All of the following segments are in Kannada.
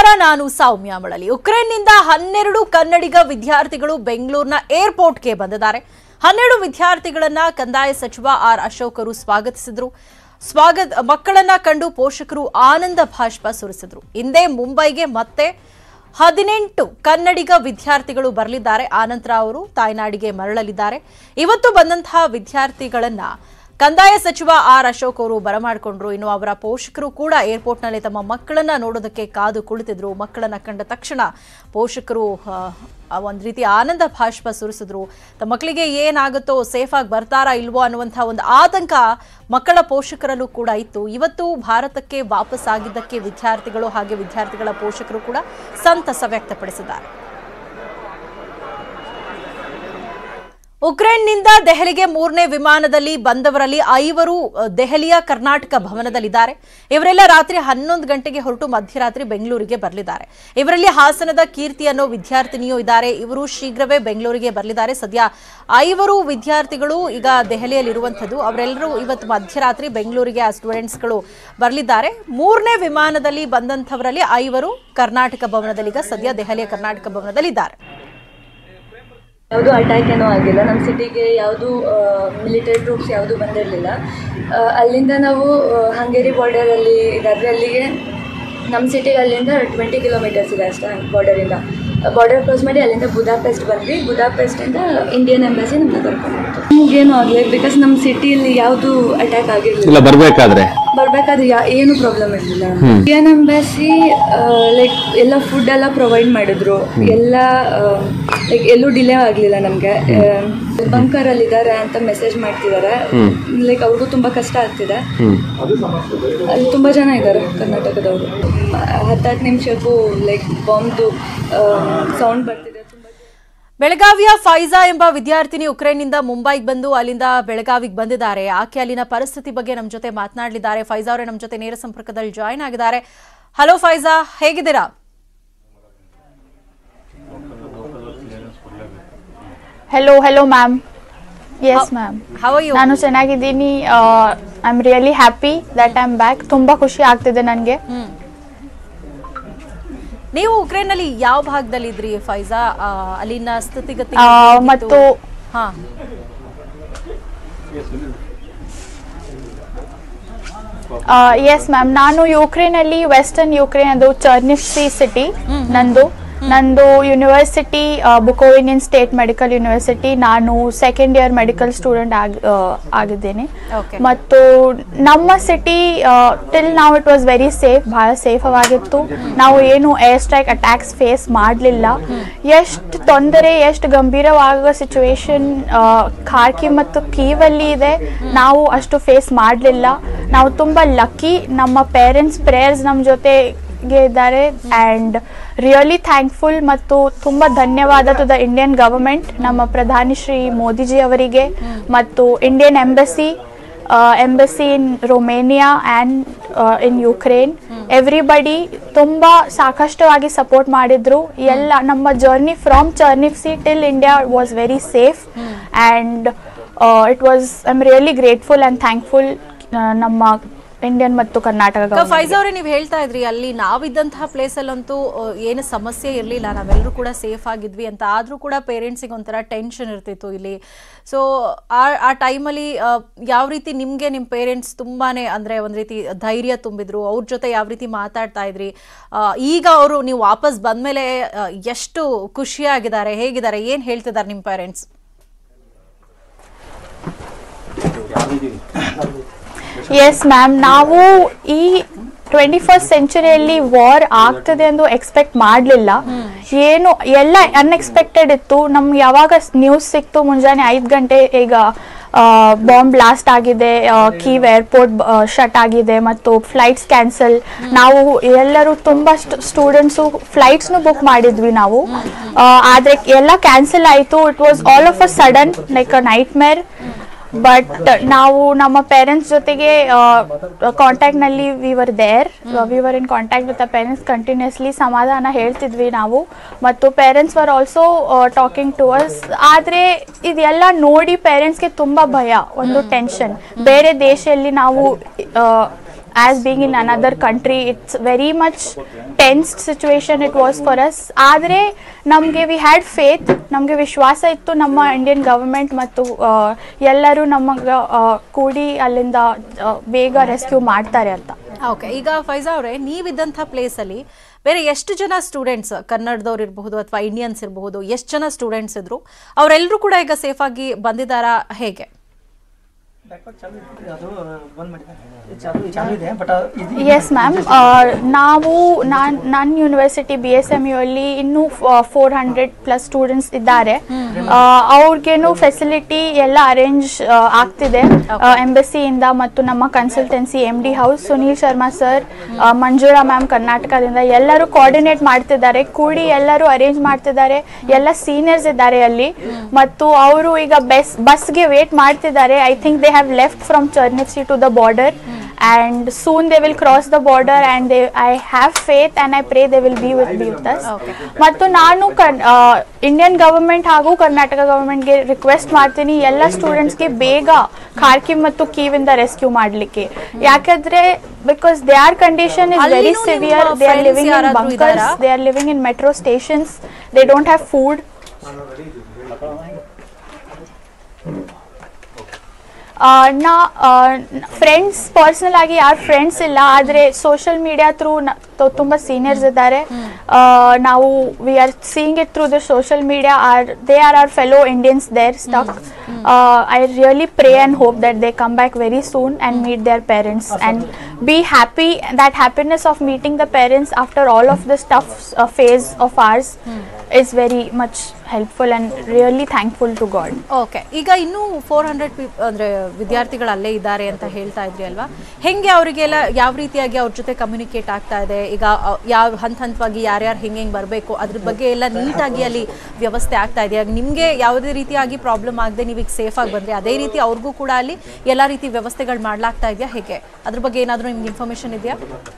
ನಾನು ಸೌಮ್ಯ ಮಳಲಿ ಉಕ್ರೇನ್ನಿಂದ ಹನ್ನೆರಡು ಕನ್ನಡಿಗ ವಿದ್ಯಾರ್ಥಿಗಳು ಬೆಂಗಳೂರಿನ ಏರ್ಪೋರ್ಟ್ಗೆ ಬಂದಿದ್ದಾರೆ ಹನ್ನೆರಡು ವಿದ್ಯಾರ್ಥಿಗಳನ್ನ ಕಂದಾಯ ಸಚಿವ ಆರ್ ಅಶೋಕರು ಸ್ವಾಗತಿಸಿದ್ರು ಸ್ವಾಗತ ಮಕ್ಕಳನ್ನ ಕಂಡು ಪೋಷಕರು ಆನಂದ ಭಾಷ್ಪ ಸುರಿಸಿದ್ರು ಹಿಂದೆ ಮುಂಬೈಗೆ ಮತ್ತೆ ಹದಿನೆಂಟು ಕನ್ನಡಿಗ ವಿದ್ಯಾರ್ಥಿಗಳು ಬರಲಿದ್ದಾರೆ ಆನಂತರ ಅವರು ತಾಯ್ನಾಡಿಗೆ ಮರಳಲಿದ್ದಾರೆ ಇವತ್ತು ಬಂದಂತಹ ವಿದ್ಯಾರ್ಥಿಗಳನ್ನ ಕಂದಾಯ ಸಚಿವ ಆರ್ ಅಶೋಕ್ ಅವರು ಬರಮಾಡಿಕೊಂಡ್ರು ಇನ್ನು ಅವರ ಪೋಷಕರು ಕೂಡ ಏರ್ಪೋರ್ಟ್ನಲ್ಲಿ ತಮ್ಮ ಮಕ್ಕಳನ್ನ ನೋಡೋದಕ್ಕೆ ಕಾದು ಕುಳಿತಿದ್ರು ಮಕ್ಕಳನ್ನ ಕಂಡ ತಕ್ಷಣ ಪೋಷಕರು ಆ, ಆ ಒಂದ್ ರೀತಿ ಆನಂದ ಭಾಷ್ಪ ಸುರಿಸಿದ್ರು ತಮ್ಮ ಮಕ್ಕಳಿಗೆ ಏನಾಗುತ್ತೋ ಸೇಫ್ ಆಗಿ ಬರ್ತಾರಾ ಇಲ್ವೋ ಅನ್ನುವಂತಹ ಒಂದು ಆತಂಕ ಮಕ್ಕಳ ಪೋಷಕರಲ್ಲೂ ಕೂಡ ಇತ್ತು ಇವತ್ತು ಭಾರತಕ್ಕೆ ವಾಪಸ್ ಆಗಿದ್ದಕ್ಕೆ ವಿದ್ಯಾರ್ಥಿಗಳು ಹಾಗೆ ವಿದ್ಯಾರ್ಥಿಗಳ ಪೋಷಕರು ಕೂಡ ಸಂತಸ ವ್ಯಕ್ತಪಡಿಸಿದ್ದಾರೆ ಉಕ್ರೇನ್ನಿಂದ ದೆಹಲಿಗೆ ಮೂರನೇ ವಿಮಾನದಲ್ಲಿ ಬಂದವರಲ್ಲಿ ಐವರು ಅ, ದೆಹಲಿಯ ಕರ್ನಾಟಕ ಭವನದಲ್ಲಿದ್ದಾರೆ ಇವರೆಲ್ಲ ರಾತ್ರಿ ಹನ್ನೊಂದು ಗಂಟೆಗೆ ಹೊರಟು ಮಧ್ಯರಾತ್ರಿ ಬೆಂಗಳೂರಿಗೆ ಬರಲಿದ್ದಾರೆ ಇವರಲ್ಲಿ ಹಾಸನದ ಕೀರ್ತಿ ಅನ್ನೋ ವಿದ್ಯಾರ್ಥಿನಿಯೂ ಇದ್ದಾರೆ ಇವರು ಶೀಘ್ರವೇ ಬೆಂಗಳೂರಿಗೆ ಬರಲಿದ್ದಾರೆ ಸದ್ಯ ಐವರು ವಿದ್ಯಾರ್ಥಿಗಳು ಈಗ ದೆಹಲಿಯಲ್ಲಿರುವಂಥದ್ದು ಅವರೆಲ್ಲರೂ ಇವತ್ತು ಮಧ್ಯರಾತ್ರಿ ಬೆಂಗಳೂರಿಗೆ ಆ ಸ್ಟೂಡೆಂಟ್ಸ್ಗಳು ಬರಲಿದ್ದಾರೆ ಮೂರನೇ ವಿಮಾನದಲ್ಲಿ ಬಂದಂಥವರಲ್ಲಿ ಐವರು ಕರ್ನಾಟಕ ಭವನದಲ್ಲಿ ಈಗ ಸದ್ಯ ದೆಹಲಿಯ ಕರ್ನಾಟಕ ಭವನದಲ್ಲಿದ್ದಾರೆ ಯಾವುದು ಅಟ್ಯಾಕ್ ಏನೂ ಆಗಿಲ್ಲ ನಮ್ಮ ಸಿಟಿಗೆ ಯಾವುದು ಮಿಲಿಟರಿ ಟ್ರೂಪ್ಸ್ ಯಾವುದು ಬಂದಿರಲಿಲ್ಲ ಅಲ್ಲಿಂದ ನಾವು ಆ, ಹಂಗೇರಿ ಬಾರ್ಡರಲ್ಲಿ ಇದಾದರೆ ಅಲ್ಲಿಗೆ ನಮ್ಮ ಸಿಟಿಗೆ ಅಲ್ಲಿಂದ ಟ್ವೆಂಟಿ ಕಿಲೋಮೀಟರ್ಸ್ ಇದೆ ಅಷ್ಟೇ ಬಾರ್ಡರಿಂದ ಬಾರ್ಡರ್ ಕ್ರಾಸ್ ಮಾಡಿ ಅಲ್ಲಿಂದ ಬುದಾಪೆಸ್ಟ್ ಬಂದ್ವಿ ಬುದಾಪೆಸ್ಟಿಂದ ಇಂಡಿಯನ್ ಎಂಬಸಿ ನಮ್ಮನ್ನ ಕರ್ಕೊಂಡ್ಬಿಟ್ಟು ನಮಗೇನು ಆಗಲಿ ಬಿಕಾಸ್ ನಮ್ಮ ಸಿಟಿಯಲ್ಲಿ ಯಾವುದು ಅಟ್ಯಾಕ್ ಆಗಿರಲಿಲ್ಲ ಇಲ್ಲ ಬರ್ಬೇಕಾದ್ರೆ ಬರ್ಬೇಕಾದ್ರೆ ಯಾ ಏನು ಪ್ರಾಬ್ಲಮ್ ಇರಲಿಲ್ಲ ಇಂಡಿಯನ್ ಎಂಬಸಿ ಲೈಕ್ ಎಲ್ಲ ಫುಡ್ ಎಲ್ಲ ಪ್ರೊವೈಡ್ ಮಾಡಿದ್ರು ಎಲ್ಲ ಲೈಕ್ ಎಲ್ಲೂ ಡಿಲೇ ಆಗಲಿಲ್ಲ ನಮಗೆ ಬಂಕರಲ್ಲಿ ಇದ್ದಾರೆ ಅಂತ ಮೆಸೇಜ್ ಮಾಡ್ತಿದ್ದಾರೆ ಲೈಕ್ ಅವ್ರಿಗೂ ತುಂಬ ಕಷ್ಟ ಆಗ್ತಿದೆ ಅಲ್ಲಿ ತುಂಬ ಜನ ಇದ್ದಾರೆ ಕರ್ನಾಟಕದವರು ಹತ್ತತ್ತು ನಿಮಿಷಕ್ಕೂ ಲೈಕ್ ಬಾಂಬ್ದು ಸೌಂಡ್ ಬರ್ತಿದೆ ತುಂಬ ಬೆಳಗಾವಿಯ ಫೈಜಾ ಎಂಬ ವಿದ್ಯಾರ್ಥಿನಿ ಉಕ್ರೇನ್ನಿಂದ ಮುಂಬೈಗೆ ಬಂದು ಅಲ್ಲಿಂದ ಬೆಳಗಾವಿಗೆ ಬಂದಿದ್ದಾರೆ ಆಕೆ ಅಲ್ಲಿನ ಪರಿಸ್ಥಿತಿ ಬಗ್ಗೆ ನಮ್ಮ ಜೊತೆ ಮಾತನಾಡಲಿದ್ದಾರೆ ಫೈಜಾ ಅವರೇ ನಮ್ಮ ಜೊತೆ ನೇರ ಸಂಪರ್ಕದಲ್ಲಿ ಜಾಯ್ನ್ ಆಗಿದ್ದಾರೆ ಹಲೋ ಫೈಜಾ ಹೇಗಿದ್ದೀರಾ hello hello ma'am yes ma'am how you ನಾನು ಚೆನ್ನಾಗಿದ್ದೀನಿ I am really happy that I am back ತುಂಬ ಖುಷಿ ಆಗ್ತಿದೆ ನನಗೆ ನೀವು ಉಕ್ರೇನ್ನಲ್ಲಿ ಯಾವ ಭಾಗದಲ್ಲಿ ಇದ್ರಿ ಫೈಜಾ ಆ, ಅಲ್ಲಿನ ಸ್ಥಿತಿಗತಿ ಆ, ಹೇಗಿತ್ತು? ಮತ್ತು ಹಾ ಎಸ್ ಮ್ಯಾಮ್ ನಾನು ಯುಕ್ರೇನಲ್ಲಿ ವೆಸ್ಟರ್ನ್ ಯುಕ್ರೇನ್ ಅದು ಚರ್ನಿಫ್ಸಿ ಸಿಟಿ ನಂದು ನಂದು university Bukovinian state medical university ನಾನು ಸೆಕೆಂಡ್ ಇಯರ್ ಮೆಡಿಕಲ್ ಸ್ಟೂಡೆಂಟ್ ಆಗಿ ಆ, ಆಗಿದ್ದೀನಿ Okay. ಮತ್ತು ನಮ್ಮ ಸಿಟಿ ಟಿಲ್ ನಾವು ಇಟ್ ವಾಸ್ ವೆರಿ ಸೇಫ್ ಭಾಳ ಸೇಫ್ ಆಗಿತ್ತು ನಾವು ಏನು ಏರ್ ಸ್ಟ್ರೈಕ್ ಅಟ್ಯಾಕ್ಸ್ ಫೇಸ್ ಮಾಡಲಿಲ್ಲ ಎಷ್ಟು ತೊಂದರೆ ಎಷ್ಟು ಗಂಭೀರವಾಗುವ ಸಿಚುವೇಶನ್ ಖಾರ್ಕಿ ಮತ್ತು ಕೀವಲ್ಲಿ ಇದೆ ನಾವು ಅಷ್ಟು ಫೇಸ್ ಮಾಡಲಿಲ್ಲ ನಾವು ತುಂಬ ಲಕ್ಕಿ ನಮ್ಮ ಪೇರೆಂಟ್ಸ್ ಪ್ರೇಯರ್ಸ್ ನಮ್ಮ ಜೊತೆಗೆ ಇದ್ದಾರೆ ಆ್ಯಂಡ್ ರಿಯಲಿ ಥ್ಯಾಂಕ್ಫುಲ್ ಮತ್ತು ತುಂಬ ಧನ್ಯವಾದ ಟು ದ ಇಂಡಿಯನ್ ಗವರ್ಮೆಂಟ್ ನಮ್ಮ ಪ್ರಧಾನಿ ಶ್ರೀ ಮೋದಿಜಿ ಅವರಿಗೆ ಮತ್ತು Indian embassy embassy in Romania and in Ukraine everybody ತುಂಬ ಸಾಕಷ್ಟುವಾಗಿ ಸಪೋರ್ಟ್ ಮಾಡಿದ್ರು ಎಲ್ಲ ನಮ್ಮ journey from Chernivtsi till India was very safe and it was I am really grateful and thankful ನಮ್ಮ ಇಂಡಿಯನ್ ಮತ್ತು ಕರ್ನಾಟಕ government ಗೆ. ಫೈಜಾ ಅವರೇ ನೀವು ಹೇಳ್ತಾ ಇದ್ರಿ ಅಲ್ಲಿ ನಾವಿದ್ದಂತಹ ಪ್ಲೇಸ್ ಅಲ್ಲಂತೂ ಆ, ಏನು ಸಮಸ್ಯೆ ಇರಲಿಲ್ಲ ನಾವೆಲ್ಲರೂ ಕೂಡ ಸೇಫ್ ಆಗಿದ್ವಿ ಅಂತ ಆದ್ರೂ ಕೂಡ ಪೇರೆಂಟ್ಸಿಗೆ ಒಂಥರ ಟೆನ್ಷನ್ ಇರ್ತಿತ್ತು ಇಲ್ಲಿ ಸೊ ಆ ಆ ಟೈಮಲ್ಲಿ ಯಾವ ರೀತಿ ನಿಮಗೆ ನಿಮ್ಮ ಪೇರೆಂಟ್ಸ್ ತುಂಬಾನೇ ಅಂದ್ರೆ ಒಂದ್ ರೀತಿ ಧೈರ್ಯ ತುಂಬಿದ್ರು ಅವ್ರ ಜೊತೆ ಯಾವ ರೀತಿ ಮಾತಾಡ್ತಾ ಇದ್ರಿ ಆ, ಈಗ ಅವರು ನೀವು ವಾಪಸ್ ಬಂದ್ಮೇಲೆ ಆ, ಎಷ್ಟು ಖುಷಿಯಾಗಿದ್ದಾರೆ ಹೇಗಿದ್ದಾರೆ ಏನ್ ಹೇಳ್ತಿದ್ದಾರೆ ನಿಮ್ಮ ಪೇರೆಂಟ್ಸ್ ಎಸ್ ಮ್ಯಾಮ್ ನಾವು ಈ ಟ್ವೆಂಟಿ ಫಸ್ಟ್ ಸೆಂಚುರಿಯಲ್ಲಿ ವಾರ್ ಆಗ್ತದೆ ಎಂದು ಎಕ್ಸ್ಪೆಕ್ಟ್ ಮಾಡಲಿಲ್ಲ ಏನು ಎಲ್ಲ ಅನ್ಎಕ್ಸ್ಪೆಕ್ಟೆಡ್ ಇತ್ತು ನಮ್ಗೆ ಯಾವಾಗ ನ್ಯೂಸ್ ಸಿಕ್ತು ಮುಂಜಾನೆ ಐದು ಗಂಟೆ ಈಗ ಬಾಂಬ್ ಬ್ಲಾಸ್ಟ್ ಆಗಿದೆ ಕೀವ್ ಏರ್ಪೋರ್ಟ್ ಶಟ್ ಆಗಿದೆ ಮತ್ತು ಫ್ಲೈಟ್ಸ್ ಕ್ಯಾನ್ಸಲ್ ನಾವು ಎಲ್ಲರೂ ತುಂಬ ಸ್ಟೂಡೆಂಟ್ಸು ಫ್ಲೈಟ್ಸ್ನು ಬುಕ್ ಮಾಡಿದ್ವಿ ನಾವು ಆ, ಆದ್ರೆ ಎಲ್ಲ ಕ್ಯಾನ್ಸಲ್ ಆಯಿತು it was all of a sudden like a nightmare but ನಾವು ನಮ್ಮ ಪೇರೆಂಟ್ಸ್ ಜೊತೆಗೆ ಕಾಂಟ್ಯಾಕ್ಟ್ನಲ್ಲಿ we were there we were in contact with the parents continuously ಸಮಾಧಾನ ಹೇಳ್ತಿದ್ವಿ ನಾವು ಮತ್ತು parents were also talking to us ಆದರೆ ಇದೆಲ್ಲ ನೋಡಿ ಪೇರೆಂಟ್ಸ್ಗೆ ತುಂಬ ಭಯ ಒಂದು ಟೆನ್ಷನ್ ಬೇರೆ ದೇಶದಲ್ಲಿ ನಾವು as being in another country it's very much tense situation it was for us ಆದರೆ ನಮಗೆ ವಿ ಹ್ಯಾಡ್ ಫೇತ್ ನಮಗೆ ವಿಶ್ವಾಸ ಇತ್ತು ನಮ್ಮ ಇಂಡಿಯನ್ ಗವರ್ಮೆಂಟ್ ಮತ್ತು ಆ, ಎಲ್ಲರೂ ನಮಗೆ ಆ, ಕೂಡಿ ಅಲ್ಲಿಂದ ಆ, ಬೇಗ ರೆಸ್ಕ್ಯೂ ಮಾಡ್ತಾರೆ ಅಂತ ಓಕೆ ಈಗ ಫೈಜಾ ಅವರೇ ನೀವಿದ್ದಂಥ ಪ್ಲೇಸಲ್ಲಿ ಬೇರೆ ಎಷ್ಟು ಜನ ಸ್ಟೂಡೆಂಟ್ಸ್ ಕನ್ನಡದವ್ರು ಇರಬಹುದು ಅಥವಾ ಇಂಡಿಯನ್ಸ್ ಇರಬಹುದು ಎಷ್ಟು ಜನ ಸ್ಟೂಡೆಂಟ್ಸ್ ಇದ್ರು ಅವರೆಲ್ಲರೂ ಕೂಡ ಈಗ ಸೇಫ್ ಆಗಿ ಬಂದಿದ್ದಾರಾ ಹೇಗೆ ಅದು ಬಂದ್ ಮಾಡಿದ್ದಾರೆ ಚಾಲು ಚಾಲು ಇದೆ ಬಟ್ ಇದು ಎಸ್ ಮ್ಯಾಮ್ ನಾವು ನಾನು ನನ್ನ university B S M U ಅಲ್ಲಿ ಇನ್ನೂ ಫೋರ್ ಹಂಡ್ರೆಡ್ ಪ್ಲಸ್ ಸ್ಟೂಡೆಂಟ್ಸ್ ಇದ್ದಾರೆ ಅವ್ರಿಗೇನು ಫೆಸಿಲಿಟಿ ಎಲ್ಲ ಅರೇಂಜ್ ಆಗ್ತಿದೆ ಎಂಬಸಿಯಿಂದ ಮತ್ತು ನಮ್ಮ consultancy M D house Sunil Sharma sir Manjula ma'am ಕರ್ನಾಟಕದಿಂದ ಎಲ್ಲರೂ ಕೋಆರ್ಡಿನೇಟ್ ಮಾಡ್ತಿದ್ದಾರೆ ಕೂಡಿ ಎಲ್ಲರೂ ಅರೇಂಜ್ ಮಾಡ್ತಿದ್ದಾರೆ ಎಲ್ಲ ಸೀನಿಯರ್ಸ್ ಇದ್ದಾರೆ ಅಲ್ಲಿ ಮತ್ತು ಅವರು ಈಗ ಬೆಸ್ ಬಸ್ಗೆ ವೇಟ್ ಮಾಡ್ತಿದ್ದಾರೆ I think they have left from Chernivtsi to the border and soon they will cross the border and they i have faith and i pray they will be with be with us ಮತ್ತು ನಾನು ಇಂಡಿಯನ್ ಗವರ್ಮೆಂಟ್ ಹಾಗೂ ಕರ್ನಾಟಕ ಗವರ್ಮೆಂಟ್ಗೆ ರಿಕ್ವೆಸ್ಟ್ ಮಾಡ್ತೀನಿ ಎಲ್ಲ ಸ್ಟೂಡೆಂಟ್ಸ್ಗೆ ಬೇಗ ಖಾರ್ಕಿ ಮತ್ತು ಕೀವಿಂದ ರೆಸ್ಕ್ಯೂ ಮಾಡಲಿಕ್ಕೆ ಯಾಕಂದ್ರೆ because they are condition is very ಅಲ್ಲಿನೂ ಸಿವಿಯರ್ ನಿಮ್ಮ they are friends living in ಯಾರಾದ್ರೂ ಬಂಕರ್ಸ್ ಇದ್ದಾರಾ? They are living in metro stations they don't have food ನಾ ಫ್ರೆಂಡ್ಸ್ ಪರ್ಸನಲ್ ಆಗಿ ಯಾರು ಫ್ರೆಂಡ್ಸ್ ಇಲ್ಲ ಆದರೆ ಸೋಷಿಯಲ್ ಮೀಡಿಯಾ ಥ್ರೂ ತುಂಬ ಸೀನಿಯರ್ಸ್ ಇದ್ದಾರೆ ಆ, ನಾವು we are seeing it through the social media are they are are fellow Indians there stuck I really pray and hope that they come back very soon and meet their parents and be happy that happiness of meeting the parents after all of the stuff uh, phase of ours is very much helpful and really thankful to god okay ಈಗ ಇನ್ನೂ ಫೋರ್ ಹಂಡ್ರೆಡ್ ಅಂದ್ರೆ ವಿದ್ಯಾರ್ಥಿಗಳು ಅಲ್ಲೇ ಇದ್ದಾರೆ ಅಂತ ಹೇಳ್ತಾ ಇದ್ರಿ ಅಲ್ವಾ ಹೆಂಗೆ ಅವರಿಗೆಲ್ಲ ಯಾವ ರೀತಿಯಾಗಿ ಅವ್ರ ಜೊತೆ ಕಮ್ಯುನಿಕೇಟ್ ಆಗ್ತಾ ಇದೆ ಈಗ ಅ- ಯಾವ ಹಂತ ಹಂತವಾಗಿ ಯಾರ್ಯಾರು ಹೆಂಗೆ ಹೆಂಗೆ ಬರಬೇಕು ಅದ್ರ ಬಗ್ಗೆ ಎಲ್ಲ ನೀಟಾಗಿ ಅಲ್ಲಿ ವ್ಯವಸ್ಥೆ ಆಗ್ತಾ ಇದೆ ನಿಮಗೆ ಯಾವುದೇ ರೀತಿಯಾಗಿ ಪ್ರಾಬ್ಲಮ್ ಆಗದೆ ನೀವೀಗ ಸೇಫ್ ಆಗಿ ಬಂದ್ರೆ ಅದೇ ರೀತಿ ಅವ್ರಿಗೂ ಕೂಡ ಅಲ್ಲಿ ಎಲ್ಲ ರೀತಿ ವ್ಯವಸ್ಥೆಗಳು ಮಾಡ್ಲಾಗ್ತಾ ಇದೆಯಾ ಹೇಗೆ ಅದ್ರ ಬಗ್ಗೆ ಏನಾದರೂ ನಿಮ್ಗೆ ಇನ್ಫಾರ್ಮೇಶನ್ ಇದೆಯಾ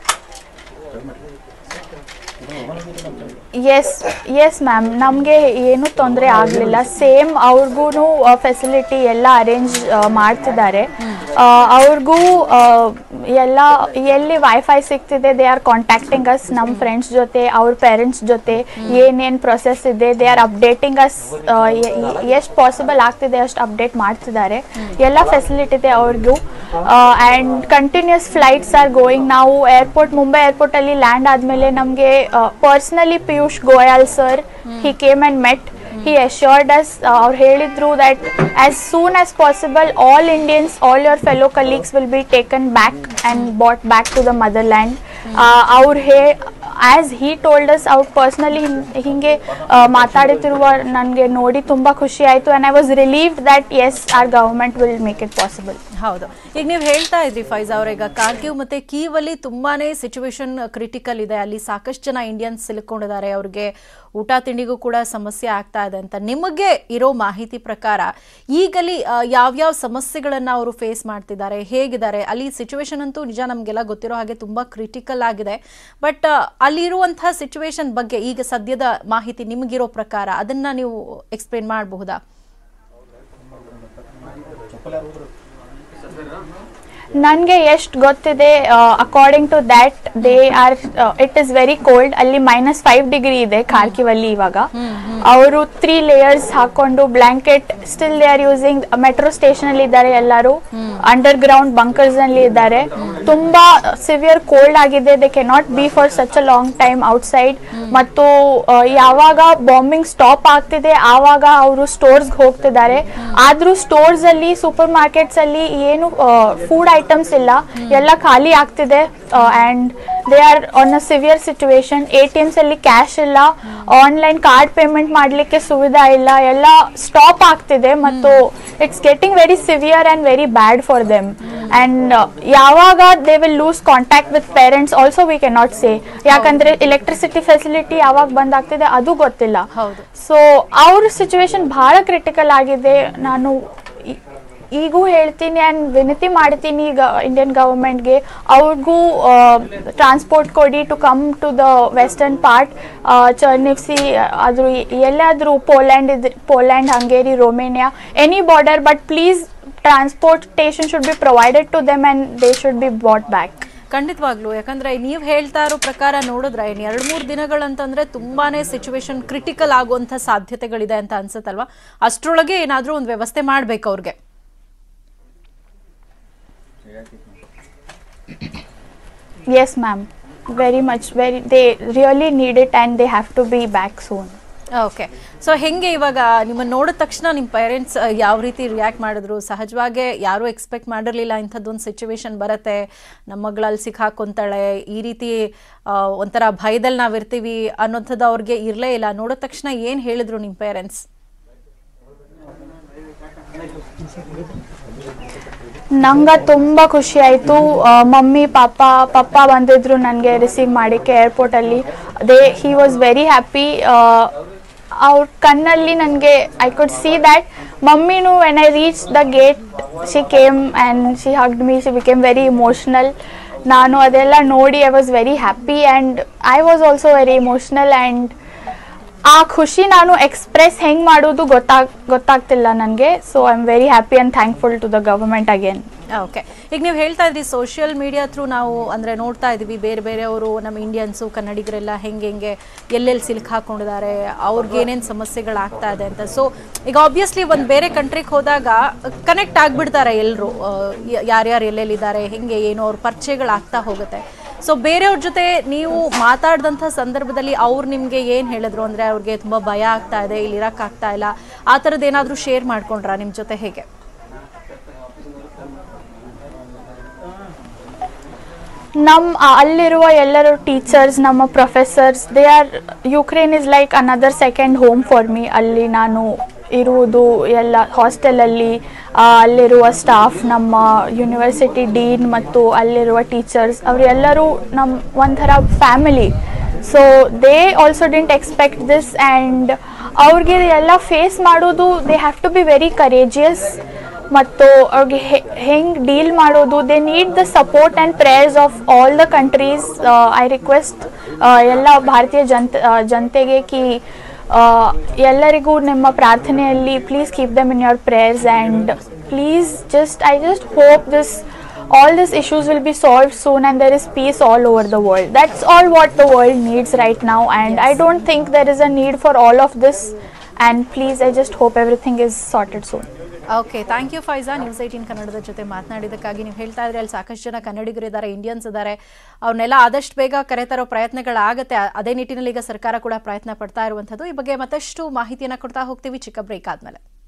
ಎಸ್ ಎಸ್ ಮ್ಯಾಮ್ ನಮಗೆ ಏನೂ ತೊಂದರೆ ಆಗಲಿಲ್ಲ ಸೇಮ್ ಅವ್ರಿಗೂ ಫೆಸಿಲಿಟಿ ಎಲ್ಲ ಅರೇಂಜ್ ಮಾಡ್ತಿದ್ದಾರೆ ಆ, ಅವ್ರಿಗೂ ಆ, ಎಲ್ಲ ಎಲ್ಲಿ ವೈಫೈ ಸಿಗ್ತಿದೆ ದೇ ಆರ್ ಕಾಂಟ್ಯಾಕ್ಟಿಂಗ್ ಅಸ್ ನಮ್ಮ ಫ್ರೆಂಡ್ಸ್ ಜೊತೆ ಅವ್ರ ಪೇರೆಂಟ್ಸ್ ಜೊತೆ ಏನೇನು ಪ್ರೊಸೆಸ್ ಇದೆ ದೇ ಆರ್ ಅಪ್ಡೇಟಿಂಗ್ ಅಸ್ ಎಷ್ಟು ಪಾಸಿಬಲ್ ಆಗ್ತಿದೆ ಅಷ್ಟು ಅಪ್ಡೇಟ್ ಮಾಡ್ತಿದ್ದಾರೆ ಎಲ್ಲ ಫೆಸಿಲಿಟಿ ಇದೆ ಅವ್ರಿಗೂ and continues flights are going ನಾವು ಏರ್ಪೋರ್ಟ್ ಮುಂಬೈ ಏರ್ಪೋರ್ಟ್ ಅಲ್ಲಿ ಲ್ಯಾಂಡ್ ಆದಮೇಲೆ ನಮಗೆ personally Piyush Goyal sir he came and met he assured us ಅವ್ರು ಹೇಳಿದ್ರು that as soon as possible all Indians all your fellow colleagues will be taken back and brought back to the motherland ಅವ್ರು hey as he told us ಅವ್ರು ಪರ್ಸ್ನಲಿ ಹಿಂಗೆ ಆ, ಮಾತಾಡುತ್ತಿರುವ ನನಗೆ ನೋಡಿ ತುಂಬ ಖುಷಿ ಆಯಿತು and I was relieved that as our government will make it possible ಹೌದು ಈಗ ನೀವು ಹೇಳ್ತಾ ಇದ್ರಿ ಫೈಜ್ ಅವ್ರ ಈಗ ಕಾರ್ಗಿವ್ ಮತ್ತೆ ಕೀವಲ್ಲಿ ತುಂಬಾನೇ ಸಿಚುವೇಶನ್ ಕ್ರಿಟಿಕಲ್ ಇದೆ ಅಲ್ಲಿ ಸಾಕಷ್ಟು ಜನ ಇಂಡಿಯನ್ಸ್ ಸಿಲುಕೊಂಡಿದ್ದಾರೆ ಅವ್ರಿಗೆ ಊಟ ತಿಂಡಿಗೂ ಕೂಡ ಸಮಸ್ಯೆ ಆಗ್ತಾ ಇದೆ ಅಂತ ನಿಮಗೆ ಇರೋ ಮಾಹಿತಿ ಪ್ರಕಾರ ಈಗಲಿ ಆ, ಯಾವ್ಯಾವ ಸಮಸ್ಯೆಗಳನ್ನ ಅವರು ಫೇಸ್ ಮಾಡ್ತಿದ್ದಾರೆ ಹೇಗಿದ್ದಾರೆ ಅಲ್ಲಿ ಸಿಚುವೇಶನ್ ಅಂತೂ ನಿಜ ನಮಗೆಲ್ಲ ಗೊತ್ತಿರೋ ಹಾಗೆ ತುಂಬಾ ಕ್ರಿಟಿಕಲ್ ಆಗಿದೆ ಬಟ್ ಅಲ್ಲಿರುವಂತಹ ಸಿಚುವೇಶನ್ ಬಗ್ಗೆ ಈಗ ಸದ್ಯದ ಮಾಹಿತಿ ನಿಮಗಿರೋ ಪ್ರಕಾರ ಅದನ್ನ ನೀವು ಎಕ್ಸ್ಪ್ಲೇನ್ ಮಾಡಬಹುದಾ ನನಗೆ ಎಷ್ಟು ಗೊತ್ತಿದೆ according to that they are it is very cold ಅಲ್ಲಿ ಮೈನಸ್ ಫೈವ್ ಡಿಗ್ರಿ ಇದೆ ಖಾರ್ಕಿವಲ್ಲಿ ಇವಾಗ ಅವರು ತ್ರೀ ಲೇಯರ್ಸ್ ಹಾಕೊಂಡು blanket still they are using metro station ಅಲ್ಲಿ ಇದ್ದಾರೆ ಎಲ್ಲರೂ ಅಂಡರ್ ಗ್ರೌಂಡ್ ಬಂಕರ್ಸ್ ಅಲ್ಲಿ ಇದ್ದಾರೆ ತುಂಬಾ ಸಿವಿಯರ್ ಕೋಲ್ಡ್ ಆಗಿದೆ they cannot be for such a long time outside ಮತ್ತು ಆ, ಯಾವಾಗ ಬಾಂಬಿಂಗ್ ಸ್ಟಾಪ್ ಆಗ್ತಿದೆ ಆವಾಗ ಅವರು ಸ್ಟೋರ್ಸ್ ಹೋಗ್ತಿದ್ದಾರೆ ಆದ್ರೂ ಸ್ಟೋರ್ಸ್ ಅಲ್ಲಿ ಸೂಪರ್ ಮಾರ್ಕೆಟ್ಸ್ ಅಲ್ಲಿ ಏನು ಫುಡ್ ಐಟಮ್ಸ್ ಇಲ್ಲ ಎಲ್ಲ ಖಾಲಿ ಆಗ್ತಿದೆ and they are on a severe situation A T Ms ಅಲ್ಲಿ ಕ್ಯಾಶ್ ಇಲ್ಲ ಆನ್ಲೈನ್ ಕಾರ್ಡ್ ಪೇಮೆಂಟ್ ಮಾಡಲಿಕ್ಕೆ ಸುವಿಧಾ ಇಲ್ಲ ಎಲ್ಲ ಸ್ಟಾಪ್ ಆಗ್ತಿದೆ ಮತ್ತು it's getting very severe and very bad for them and ಯಾವಾಗ they will lose contact with parents also we can not say ಯಾಕಂದ್ರೆ ಎಲೆಕ್ಟ್ರಿಸಿಟಿ ಫೆಸಿಲಿಟಿ ಯಾವಾಗ ಬಂದ್ ಆಗ್ತಿದೆ ಅದು ಗೊತ್ತಿಲ್ಲ ಹೌದು. ಸೊ ಅವ್ರ ಸಿಚುವೇಶನ್ ಬಹಳ ಕ್ರಿಟಿಕಲ್ ಆಗಿದೆ ನಾನು ಈ- ಈಗೂ ಹೇಳ್ತೀನಿ ಆ್ಯಂಡ್ ವಿನಂತಿ ಮಾಡ್ತೀನಿ ಈಗ ಇಂಡಿಯನ್ ಗವರ್ಮೆಂಟ್ಗೆ ಅವ್ರಿಗೂ ಟ್ರಾನ್ಸ್ಪೋರ್ಟ್ ಕೊಡಿ to come to the western part Chernivtsi ಆದರೂ ಎಲ್ಲಾದರೂ ಪೋಲ್ಯಾಂಡ್ ಇದ್ Poland Hungary Romania any border but please transportation should be provided to them and they should be brought back ಖಂಡಿತವಾಗ್ಲು ಯಾಕಂದ್ರೆ ನೀವು ಹೇಳ್ತಾ ಇರೋ ಪ್ರಕಾರ ನೋಡಿದ್ರೆ ಇನ್ನು ಎರಡು ಮೂರು ದಿನಗಳಂತಂದ್ರೆ ತುಂಬಾನೇ ಸಿಚುವೇಶನ್ ಕ್ರಿಟಿಕಲ್ ಆಗುವಂತ ಸಾಧ್ಯತೆಗಳಿದೆ ಅಂತ ಅನ್ಸುತ್ತಲ್ವಾ ಅಷ್ಟರೊಳಗೆ ಏನಾದ್ರೂ ಒಂದು ವ್ಯವಸ್ಥೆ ಮಾಡ್ಬೇಕು ಅವ್ರಿಗೆ Yes, ma'am. Very much. Very. They really need it, and they have to be back soon. Okay so ಹೆಂಗೆ ಇವಾಗ ನಿಮ್ಮನ್ನ ನೋಡಿದ ತಕ್ಷಣ ನಿಮ್ಮ ಪೇರೆಂಟ್ಸ್ ಯಾವ ರೀತಿ ರಿಯಾಕ್ಟ್ ಮಾಡಿದ್ರು ಸಹಜವಾಗೇ ಯಾರೂ ಎಕ್ಸ್ಪೆಕ್ಟ್ ಮಾಡಿರಲಿಲ್ಲ ಇಂಥದ್ದೊಂದು ಸಿಚುವೇಶನ್ ಬರುತ್ತೆ ನಮ್ಮ ಮಗಳಲ್ಲಿ ಸಿಕ್ಕಾಕೊಂತಾಳೆ ಈ ರೀತಿ ಆ, ಒಂಥರ ಭಯದಲ್ಲಿ ನಾವಿರ್ತೀವಿ ಅನ್ನೋಂಥದ್ದು ಅವ್ರಿಗೆ ಇರಲೇ ಇಲ್ಲ ನೋಡಿದ ತಕ್ಷಣ ಏನು ಹೇಳಿದ್ರು ನಿಮ್ಮ ಪೇರೆಂಟ್ಸ್ ನಂಗೆ ತುಂಬ ಖುಷಿ ಆಯಿತು ಮಮ್ಮಿ ಪಾಪ ಪಪ್ಪ ಬಂದಿದ್ರು ನನಗೆ ರಿಸೀವ್ ಮಾಡಿಕ್ಕೆ ಏರ್ಪೋರ್ಟಲ್ಲಿ they he was very happy ಅವ್ರ ಕಣ್ಣಲ್ಲಿ ನನಗೆ ಐ ಕುಡ್ ಸಿ ದ್ಯಾಟ್ ಮಮ್ಮಿನೂ when I reach the gate she came and she hugged me she became very emotional ನಾನು ಅದೆಲ್ಲ ನೋಡಿ I was very happy and I was also very emotional and ಆ ಖುಷಿ ನಾನು ಎಕ್ಸ್ಪ್ರೆಸ್ ಹೆಂಗೆ ಮಾಡೋದು ಗೊತ್ತಾಗ್ ಗೊತ್ತಾಗ್ತಿಲ್ಲ ನನಗೆ so I am very happy and thankful to the government again okay ಈಗ ನೀವು ಹೇಳ್ತಾ ಇದ್ರಿ ಸೋಷಿಯಲ್ ಮೀಡಿಯಾ ಥ್ರೂ ನಾವು ಅಂದರೆ ನೋಡ್ತಾ ಇದ್ದೀವಿ ಬೇರೆ ಬೇರೆಯವರು ನಮ್ಮ ಇಂಡಿಯನ್ಸು ಕನ್ನಡಿಗರೆಲ್ಲ ಹೆಂಗೆ ಹೆಂಗೆ ಎಲ್ಲೆಲ್ಲಿ ಸಿಲುಕ್ ಹಾಕೊಂಡಿದ್ದಾರೆ ಅವ್ರಿಗೆ ಏನೇನು ಸಮಸ್ಯೆಗಳಾಗ್ತಾ ಇದೆ ಅಂತ ಸೊ ಈಗ ಆಬ್ವಿಯಸ್ಲಿ ಒಂದು ಬೇರೆ ಕಂಟ್ರಿಗೆ ಹೋದಾಗ ಕನೆಕ್ಟ್ ಆಗಿಬಿಡ್ತಾರೆ ಎಲ್ಲರೂ ಯಾರ್ಯಾರು ಎಲ್ಲೆಲ್ಲಿದ್ದಾರೆ ಹೆಂಗೆ ಏನು ಅವ್ರ ಪರಿಚಯಗಳಾಗ್ತಾ ಹೋಗುತ್ತೆ ಸೊ ಬೇರೆಯವ್ರ ಜೊತೆ ನೀವು ಮಾತಾಡಿದಂಥ ಸಂದರ್ಭದಲ್ಲಿ ಅವ್ರು ನಿಮಗೆ ಏನು ಹೇಳಿದ್ರು ಅಂದರೆ ಅವ್ರಿಗೆ ತುಂಬ ಭಯ ಆಗ್ತಾ ಇದೆ ಇಲ್ಲಿ ಇರೋಕ್ಕಾಗ್ತಾ ಇಲ್ಲ ಆ ಥರದ್ದು ಏನಾದರೂ ಶೇರ್ ಮಾಡ್ಕೊಂಡ್ರಾ ನಿಮ್ಮ ಜೊತೆ ಹೇಗೆ ನಮ್ಮ ಆ- ಅಲ್ಲಿರುವ ಎಲ್ಲರೂ ಟೀಚರ್ಸ್ ನಮ್ಮ professors they are Ukraine is like another second home for me ಅಲ್ಲಿ ನಾನು ಇರುವುದು ಎಲ್ಲ ಹಾಸ್ಟೆಲಲ್ಲಿ ಅಲ್ಲಿರುವ ಸ್ಟಾಫ್ ನಮ್ಮ ಯೂನಿವರ್ಸಿಟಿ ಡೀನ್ ಮತ್ತು ಅಲ್ಲಿರುವ ಟೀಚರ್ಸ್ ಅವರೆಲ್ಲರೂ ನಮ್ಮ ಒಂಥರ family so they also didn't expect this and ಅವ್ರಿಗೆ ಎಲ್ಲ ಫೇಸ್ ಮಾಡೋದು they have to be very courageous ಮತ್ತು ಅವ್ರಿಗೆ ಹೆಂಗೆ ಡೀಲ್ ಮಾಡೋದು they need the support and prayers of all the countries I request ಎಲ್ಲ ಭಾರತೀಯ ಜನತೆ ಜನತೆಗೆ ಕಿ ಆ, ಎಲ್ಲರಿಗೂ ನಿಮ್ಮ ಪ್ರಾರ್ಥನೆಯಲ್ಲಿ please keep them in your prayers and please just I just hope this all these issues will be solved soon and there is peace all over the world that's all what the world needs right now and i don't think there is a need for all of this and please i just hope everything is sorted soon okay thank you Faiza news eighteen ಕನ್ನಡದ ಜೊತೆ ಮಾತನಾಡಿದ್ದಕ್ಕಾಗಿ ನೀವು ಹೇಳ್ತಾ ಇದ್ರೆ ಅಲ್ಲಿ ಸಾಕಷ್ಟು ಜನ ಕನ್ನಡಿಗರು ಇದ್ದಾರೆ ಇಂಡಿಯನ್ಸ್ ಇದ್ದಾರೆ ಅವ್ರನ್ನೆಲ್ಲ ಆದಷ್ಟು ಬೇಗ ಕರೆತರೋ ಪ್ರಯತ್ನಗಳಾಗುತ್ತೆ ಅ- ಅದೇ ನಿಟ್ಟಿನಲ್ಲಿ ಈಗ ಸರ್ಕಾರ ಕೂಡ ಪ್ರಯತ್ನ ಪಡ್ತಾ ಇರುವಂಥದ್ದು ಈ ಬಗ್ಗೆ ಮತ್ತಷ್ಟು ಮಾಹಿತಿಯನ್ನು ಕೊಡ್ತಾ ಹೋಗ್ತೀವಿ ಚಿಕ್ಕ ಬ್ರೇಕ್ ಆದಮೇಲೆ